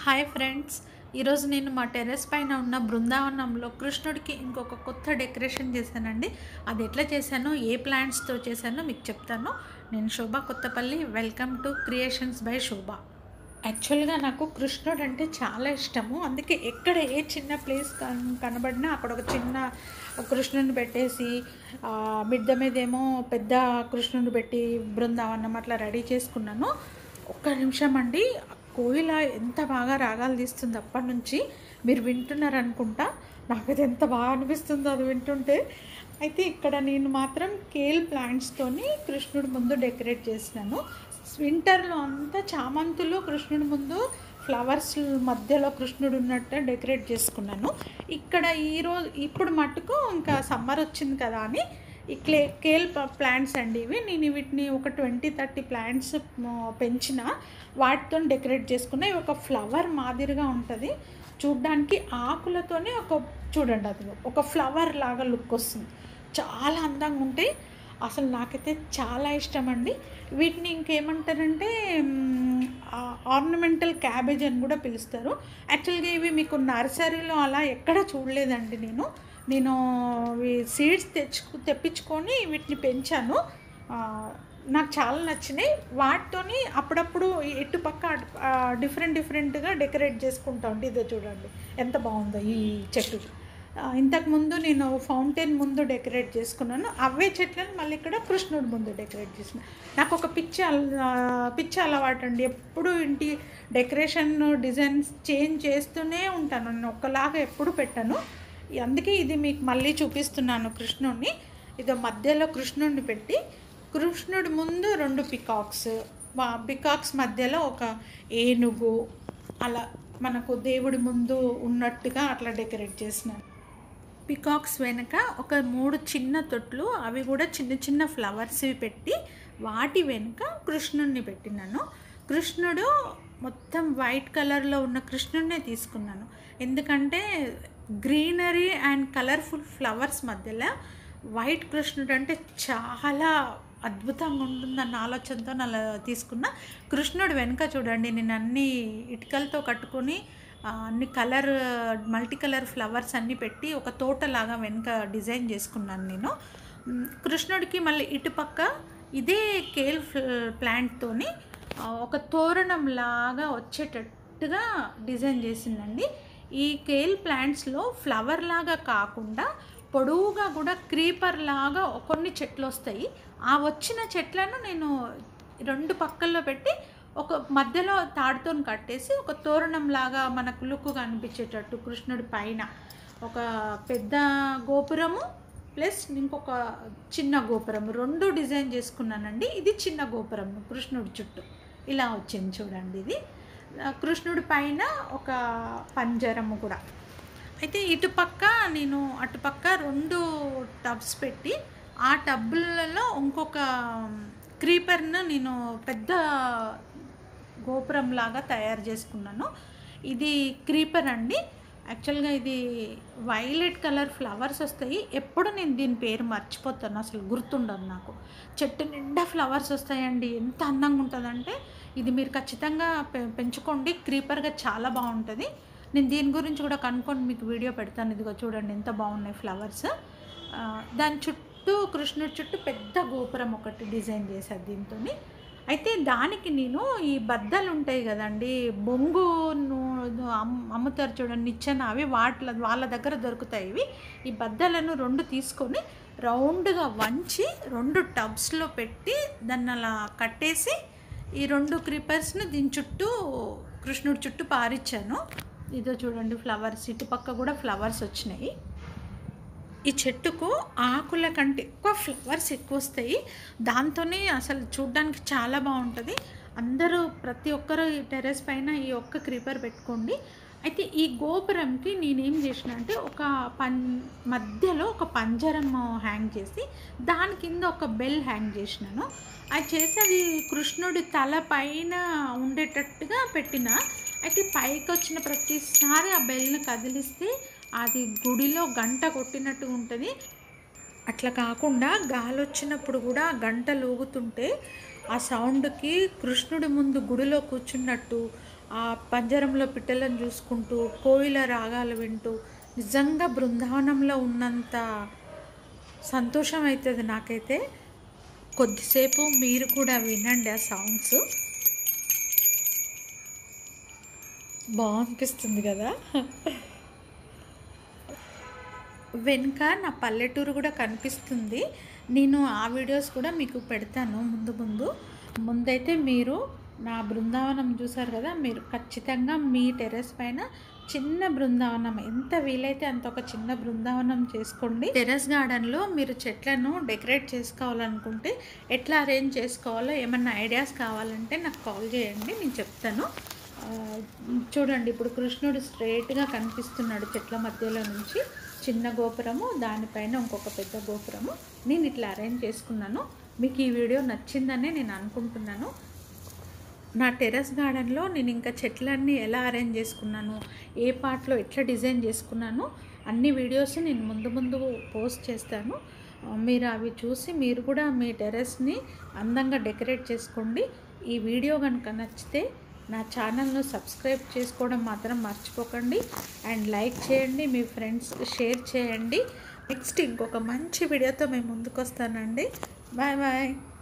hi friends ఈరోజు నేను మా టెర్రస్ పైన ఉన్న బృందావనంలో కృష్ణుడికి ఇంకొక కొత్త డెకరేషన్ చేశానండి అది ఎట్లా చేశానో ఏ ప్లాంట్స్తో చేశానో మీకు చెప్తాను నేను Shobha Kothapalli welcome to creations by Shobha యాక్చువల్గా నాకు కృష్ణుడు అంటే చాలా ఇష్టము అందుకే ఎక్కడ ఏ చిన్న ప్లేస్ కన్ కనబడినా అక్కడ ఒక చిన్న కృష్ణుని పెట్టేసి ఆ, మిద్ద మీదేమో పెద్ద కృష్ణుని పెట్టి బృందావనం అట్లా రెడీ చేసుకున్నాను ఒక్క నిమిషం అండి ఆ కోయిల ఎంత బాగా రాగాలు తీస్తుంది అప్పటి నుంచి మీరు వింటున్నారు అనుకుంటా నాకైతే ఎంత బాగా అనిపిస్తుందో అది వింటుంటే అయితే ఇక్కడ నేను మాత్రం కేల్ ప్లాంట్స్తోని కృష్ణుడి ముందు డెకరేట్ చేసినాను వింటర్లో అంతా చామంతులు కృష్ణుడి ముందు ఫ్లవర్స్ మధ్యలో కృష్ణుడు ఉన్నట్టు డెకరేట్ చేసుకున్నాను ఇక్కడ ఈరోజు ఇప్పుడు మటుకు ఇంకా సమ్మర్ వచ్చింది కదా అని ఈ క్లే కేల్ ప్లాంట్స్ అండి ఇవి నేను వీటిని ఒక ట్వంటీ థర్టీ ప్లాంట్స్ పెంచిన వాటితో డెకరేట్ చేసుకున్న ఇవి ఒక ఫ్లవర్ మాదిరిగా ఉంటుంది చూడ్డానికి ఆకులతోనే ఒక చూడండి అది ఒక ఫ్లవర్ లాగా లుక్ వస్తుంది చాలా అందంగా ఉంటాయి అసలు నాకైతే చాలా ఇష్టం అండి వీటిని ఇంకేమంటారంటే ఆర్నమెంటల్ క్యాబేజ్ అని కూడా పిలుస్తారు యాక్చువల్గా ఇవి మీకు నర్సరీలో అలా ఎక్కడ చూడలేదండి నేను నేను సీడ్స్ తెచ్చుకు తెప్పించుకొని వీటిని పెంచాను ఆ, నాకు చాలా నచ్చినాయి వాటితోని అప్పుడప్పుడు ఇటు పక్క డిఫరెంట్ డిఫరెంట్గా డెకరేట్ చేసుకుంటా ఉంటే ఇదో చూడండి ఎంత బాగుందో ఈ చెట్టు ఆ, ఇంతకుముందు నేను ఫౌంటైన్ ముందు డెకరేట్ చేసుకున్నాను అవే చెట్లను మళ్ళీ ఇక్కడ కృష్ణుడి ముందు డెకరేట్ చేసిన నాకు ఒక పిచ్చి అల- ఆ, పిచ్చి అలవాటు అండి ఎప్పుడు ఇంటి డెకరేషన్ డిజైన్స్ చేంజ్ చేస్తూనే ఉంటాను నేను ఒక్కలాగా ఎప్పుడు పెట్టాను అందుకే ఇది మీకు మళ్ళీ చూపిస్తున్నాను కృష్ణుడిని ఇదో మధ్యలో కృష్ణుడిని పెట్టి కృష్ణుడి ముందు రెండు పికాక్స్ పికాక్స్ మధ్యలో ఒక ఏనుగు అలా మనకు దేవుడి ముందు ఉన్నట్టుగా అట్లా డెకరేట్ చేసినాను పికాక్స్ వెనక ఒక మూడు చిన్న తొట్లు అవి కూడా చిన్న చిన్న ఫ్లవర్స్ పెట్టి వాటి వెనుక కృష్ణుడిని పెట్టినాను కృష్ణుడు మొత్తం వైట్ కలర్లో ఉన్న కృష్ణుడినే తీసుకున్నాను ఎందుకంటే గ్రీనరీ అండ్ కలర్ఫుల్ ఫ్లవర్స్ మధ్యలో వైట్ కృష్ణుడు అంటే చాలా అద్భుతంగా ఉంటుందన్న ఆలోచనతో అలా తీసుకున్న కృష్ణుడు వెనుక చూడండి నేను అన్ని ఇటుకలతో కట్టుకొని ఆ, అన్ని కలర్ మల్టీ కలర్ ఫ్లవర్స్ అన్నీ పెట్టి ఒక తోటలాగా వెనుక డిజైన్ చేసుకున్నాను నేను మ్, కృష్ణుడికి మళ్ళీ ఇటుపక్క ఇదే కేల్ ప్లాంట్తోని ఒక తోరణం లాగా వచ్చేటట్టుగా డిజైన్ చేసిందండి ఈ కేల్ ప్లాంట్స్లో ఫ్లవర్ లాగా కాకుండా పొడవుగా కూడా క్రీపర్ లాగా కొన్ని చెట్లు వస్తాయి ఆ వచ్చిన చెట్లను నేను రెండు పక్కల్లో పెట్టి ఒక మధ్యలో తాడుతో కట్టేసి ఒక తోరణం లాగా మనకు లుక్ కనిపించేటట్టు కృష్ణుడి పైన ఒక పెద్ద గోపురము ప్లస్ ఇంకొక చిన్న గోపురం రెండు డిజైన్ చేసుకున్నానండి ఇది చిన్న గోపురం కృష్ణుడి చుట్టూ ఇలా వచ్చింది చూడండి ఇది ఆ, కృష్ణుడి పైన ఒక పంజరము కూడా అయితే ఇటుపక్క నేను అటుపక్క రెండు టబ్స్ పెట్టి ఆ టబ్బులలో ఇంకొక క్రీపర్ను నేను పెద్ద గోపురం లాగా తయారు చేసుకున్నాను ఇది క్రీపర్ అండి యాక్చువల్గా ఇది వైలెట్ కలర్ ఫ్లవర్స్ వస్తాయి ఎప్పుడు నేను దీని పేరు మర్చిపోతాను అసలు గుర్తుండదు నాకు చెట్టు నిండా ఫ్లవర్స్ వస్తాయండి ఎంత అందంగా ఉంటుందంటే ఇది మీరు ఖచ్చితంగా పె- పెంచుకోండి క్రీపర్గా చాలా బాగుంటుంది నేను దీని గురించి కూడా కనుక్కొని మీకు వీడియో పెడతాను ఇదిగో చూడండి ఎంత బాగున్నాయి ఫ్లవర్స్ ఆ, దాని చుట్టూ కృష్ణుడి చుట్టూ పెద్ద గోపురం ఒకటి డిజైన్ చేశాను దీంతో అయితే దానికి నేను ఈ బద్దలు ఉంటాయి కదండి బొంగు ను- అమ్- అమ్ముతారు చూడండి నిచ్చెన అవి వాటి వాళ్ళ దగ్గర దొరుకుతాయి ఇవి ఈ బద్దలను రెండు తీసుకొని రౌండ్గా వంచి రెండు టబ్స్లో పెట్టి దాన్ని అలా కట్టేసి ఈ రెండు క్రీపర్స్ని దీని చుట్టూ కృష్ణుడి చుట్టూ పారిచ్చాను ఇదో చూడండి ఫ్లవర్స్ ఇటుపక్క కూడా ఫ్లవర్స్ వచ్చినాయి ఈ చెట్టుకు ఆకుల కంటే ఎక్కువ ఫ్లవర్స్ ఎక్కువ వస్తాయి దాంతోనే అసలు చూడ్డానికి చాలా బాగుంటుంది అందరూ ప్రతి ఒక్కరు ఈ టెర్రస్ పైన ఈ ఒక్క క్రీపర్ పెట్టుకోండి అయితే ఈ గోపురంకి నేనేం చేసిన అంటే ఒక పన్ మధ్యలో ఒక పంజరం హ్యాంగ్ చేసి దాని కింద ఒక బెల్ హ్యాంగ్ చేసినాను అది చేసి అది కృష్ణుడి తల పైన ఉండేటట్టుగా పెట్టిన అయితే పైకి వచ్చిన ప్రతిసారి ఆ బెల్ని కదిలిస్తే అది గుడిలో గంట కొట్టినట్టు ఉంటుంది అట్లా కాకుండా గాలి వచ్చినప్పుడు కూడా ఆ గంట లూగుతుంటే ఆ సౌండ్కి కృష్ణుడి ముందు గుడిలో కూర్చున్నట్టు ఆ పంజరంలో పిట్టలను చూసుకుంటూ కోయిల రాగాలు వింటూ నిజంగా బృందావనంలో ఉన్నంత సంతోషం అవుతుంది నాకైతే కొద్దిసేపు మీరు కూడా వినండి ఆ సౌండ్స్ బాగనిపిస్తుంది కదా వెనుక నా పల్లెటూరు కూడా కనిపిస్తుంది నేను ఆ వీడియోస్ కూడా మీకు పెడతాను ముందు ముందు ముందైతే మీరు నా బృందావనం చూసారు కదా మీరు ఖచ్చితంగా మీ టెర్రస్ పైన చిన్న బృందావనం ఎంత వీలైతే అంత ఒక చిన్న బృందావనం చేసుకోండి టెర్రస్ గార్డెన్లో మీరు చెట్లను డెకరేట్ చేసుకోవాలనుకుంటే ఎట్లా అరేంజ్ చేసుకోవాలో ఏమన్నా ఐడియాస్ కావాలంటే నాకు కాల్ చేయండి నేను చెప్తాను ఆ, చూడండి ఇప్పుడు కృష్ణుడు స్ట్రైట్గా కనిపిస్తున్నాడు చెట్ల మధ్యలో నుంచి చిన్న గోపురము దానిపైన ఇంకొక పెద్ద గోపురము నేను ఇట్లా అరేంజ్ చేసుకున్నాను మీకు ఈ వీడియో నచ్చిందనే నేను అనుకుంటున్నాను నా టెర్రస్ గార్డెన్లో నేను ఇంకా చెట్లన్నీ ఎలా అరేంజ్ చేసుకున్నాను ఏ పార్ట్లో ఎట్లా డిజైన్ చేసుకున్నాను అన్ని వీడియోస్ నేను ముందు ముందు పోస్ట్ చేస్తాను ఆ, మీరు అవి చూసి మీరు కూడా మీ టెర్రస్ని అందంగా డెకరేట్ చేసుకోండి ఈ వీడియో కనుక నచ్చితే నా ఛానల్ను సబ్స్క్రైబ్ చేసుకోవడం మాత్రం మర్చిపోకండి అండ్ లైక్ చేయండి మీ ఫ్రెండ్స్కి షేర్ చేయండి నెక్స్ట్ ఇంకొక మంచి వీడియోతో మేము ముందుకు వస్తానండి బాయ్ బాయ్